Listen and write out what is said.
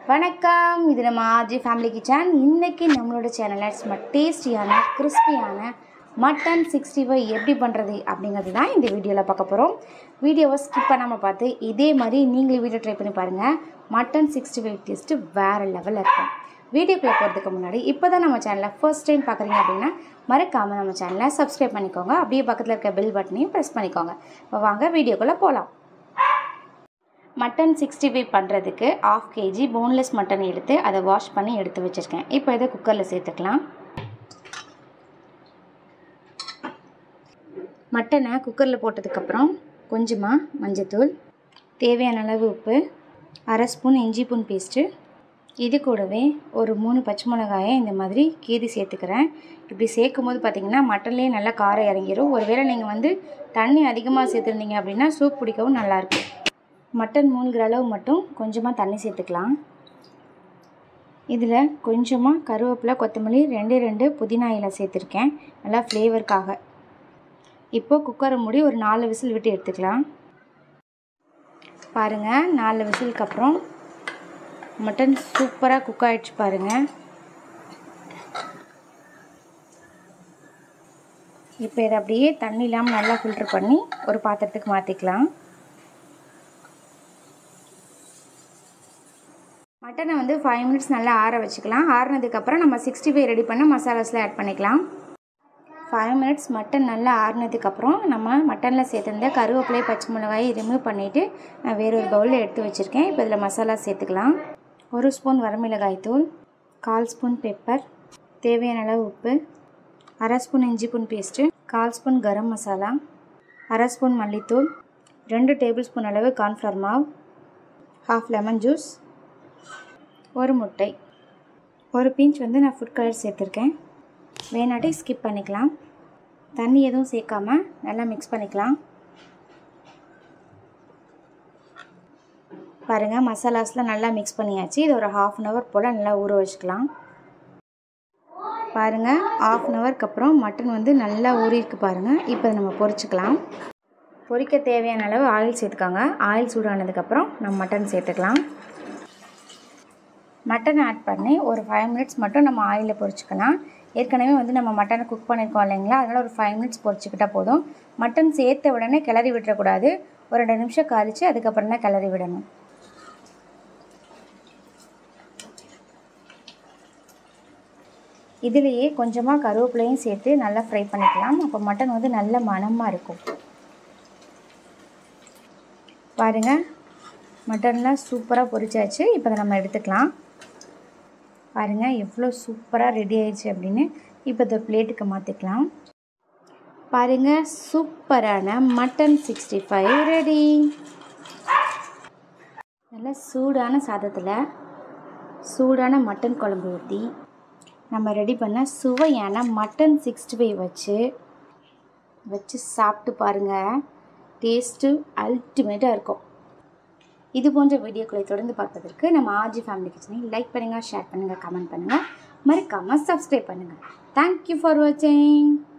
வணக்கம் இது நம்ம ஆர்ஜி ஃபேமிலி கிச்சன் இன்றைக்கி நம்மளோட சேனலில் சும்மா டேஸ்டியான கிறிஸ்பியான மட்டன் சிக்ஸ்டி ஃபைவ் எப்படி பண்ணுறது அப்படிங்கிறது தான் இந்த வீடியோவில் பார்க்க போகிறோம் வீடியோவை ஸ்கிப் பண்ணாமல் பார்த்து இதே மாதிரி நீங்களே வீடியோ ட்ரை பண்ணி பாருங்கள் மட்டன் சிக்ஸ்டி ஃபைவ் டேஸ்ட்டு வேறு லெவலில் இருக்கும் வீடியோக்குள்ளே போகிறதுக்கு முன்னாடி இப்போ தான் நம்ம சேனலை ஃபர்ஸ்ட் டைம் பார்க்குறீங்க அப்படின்னா மறக்காமல் நம்ம சேனலை சப்ஸ்கிரைப் பண்ணிக்கோங்க அப்படியே பக்கத்தில் இருக்க பெல் பட்டனையும் ப்ரெஸ் பண்ணிக்கோங்க இப்போ வாங்க வீடியோக்குள்ளே போகலாம் மட்டன் சிக்ஸ்டி ஃபைவ் பண்ணுறதுக்கு ஆஃப் கேஜி போன்லெஸ் மட்டன் எடுத்து அதை வாஷ் பண்ணி எடுத்து வச்சுருக்கேன் இப்போ இதை குக்கரில் சேர்த்துக்கலாம் மட்டனை குக்கரில் போட்டதுக்கப்புறம் கொஞ்சமாக மஞ்சத்தூள் தேவையான அளவு உப்பு அரை ஸ்பூன் இஞ்சி பூன் பேஸ்ட்டு இது கூடவே ஒரு மூணு பச்சை மிளகாயை இந்த மாதிரி கீதி சேர்த்துக்கிறேன் இப்படி சேர்க்கும் போது பார்த்திங்கன்னா மட்டன்லேயே நல்லா காரம் இறங்கிடும் ஒருவேளை நீங்கள் வந்து தண்ணி அதிகமாக சேர்த்துருந்தீங்க அப்படின்னா சூப் பிடிக்கவும் நல்லாயிருக்கும் மட்டன் மூழ்கிற அளவு மட்டும் கொஞ்சமாக தண்ணி சேர்த்துக்கலாம் இதில் கொஞ்சமாக கருவேப்பிலை கொத்தமல்லி ரெண்டு ரெண்டு புதினா இலை சேர்த்துருக்கேன் நல்லா ஃப்ளேவருக்காக இப்போது குக்கரை மூடி ஒரு நாலு விசில் விட்டு எடுத்துக்கலாம் பாருங்கள் நாலு விசிலுக்கு அப்புறம் மட்டன் சூப்பராக குக் ஆகிடுச்சு பாருங்கள் இப்போ இதை அப்படியே தண்ணி இல்லாமல் நல்லா ஃபில்ட்ரு பண்ணி ஒரு பாத்திரத்துக்கு மாற்றிக்கலாம் மட்டனை வந்து ஃபைவ் மினிட்ஸ் நல்லா ஆற வச்சுக்கலாம் ஆறுனதுக்கப்புறம் நம்ம சிக்ஸ்டி ஃபைவ் ரெடி பண்ண மசாலாஸ்லாம் ஆட் பண்ணிக்கலாம் ஃபைவ் மினிட்ஸ் மட்டன் நல்லா ஆறுனதுக்கப்புறம் நம்ம மட்டனில் சேர்த்துருந்த கருவேப்பிலை பச்சை மிளகாயை ரிமூவ் பண்ணிவிட்டு நான் வேறொரு பவுலில் எடுத்து வச்சுருக்கேன் இப்போ இதில் மசாலா சேர்த்துக்கலாம் ஒரு ஸ்பூன் வரமிளகாய் தூள் கால் ஸ்பூன் பெப்பர் தேவையான அளவு உப்பு அரை ஸ்பூன் இஞ்சி பூன் பேஸ்ட்டு கால் ஸ்பூன் கரம் மசாலா அரை ஸ்பூன் மல்லித்தூள் ரெண்டு டேபிள் ஸ்பூன் அளவு கார்ன்ஃப்ளவர் மாவு ஹாஃப் லெமன் ஜூஸ் ஒரு முட்டை ஒரு பிஞ்ச் வந்து நான் ஃபுட் கலர் சேர்த்துருக்கேன் வேணாட்டி ஸ்கிப் பண்ணிக்கலாம் தண்ணி எதுவும் சேர்க்காம நல்லா மிக்ஸ் பண்ணிக்கலாம் பாருங்கள் மசாலாஸ்லாம் நல்லா மிக்ஸ் பண்ணியாச்சு இது ஒரு ஹாஃப் அன் ஹவர் போல் நல்லா ஊற வச்சுக்கலாம் பாருங்கள் ஆஃப் அன் ஹவருக்கு அப்புறம் மட்டன் வந்து நல்லா ஊறியிருக்கு பாருங்கள் இப்போ நம்ம பொரிச்சுக்கலாம் பொரிக்க தேவையான அளவு ஆயில் சேர்த்துக்காங்க ஆயில் சூடானதுக்கப்புறம் நம்ம மட்டன் சேர்த்துக்கலாம் மட்டன் ஆட் பண்ணி ஒரு ஃபைவ் மினிட்ஸ் மட்டும் நம்ம ஆயிலில் பொரிச்சுக்கலாம் ஏற்கனவே வந்து நம்ம மட்டனை குக் பண்ணியிருக்கோம் இல்லைங்களா அதனால் ஒரு ஃபைவ் மினிட்ஸ் பொரிச்சுக்கிட்டால் போதும் மட்டன் சேர்த்த உடனே கிளறி விட்டுறக்கூடாது ஒரு ரெண்டு நிமிஷம் கழித்து அதுக்கப்புறம் தான் கிளறி விடணும் இதுலேயே கொஞ்சமாக கருவேப்பிலையும் சேர்த்து நல்லா ஃப்ரை பண்ணிக்கலாம் அப்போ மட்டன் வந்து நல்ல மணமாக இருக்கும் பாருங்கள் மட்டன்லாம் சூப்பராக பொரிச்சாச்சு இப்போ அதை நம்ம எடுத்துக்கலாம் பாருங்கள் எவ்வளோ சூப்பராக ரெடி ஆயிடுச்சு அப்படின்னு இப்போ இந்த பிளேட்டுக்கு மாற்றிக்கலாம் பாருங்கள் சூப்பரான மட்டன் சிக்ஸ்டி ஃபைவ் ரெடி நல்லா சூடான சாதத்தில் சூடான மட்டன் குழம்பு ஊற்றி நம்ம ரெடி பண்ண சுவையான மட்டன் சிக்ஸ்டி ஃபைவ் வச்சு வச்சு சாப்பிட்டு பாருங்கள் டேஸ்ட்டு அல்டிமேட்டாக இருக்கும் இது போன்ற வீடியோக்களை தொடர்ந்து பார்ப்பதற்கு நம்ம ஆர்ஜி ஃபேமிலி கிச்சனை லைக் பண்ணுங்கள் ஷேர் பண்ணுங்கள் கமெண்ட் பண்ணுங்கள் மறக்காமல் சப்ஸ்கிரைப் பண்ணுங்கள் தேங்க்யூ ஃபார் வாட்சிங்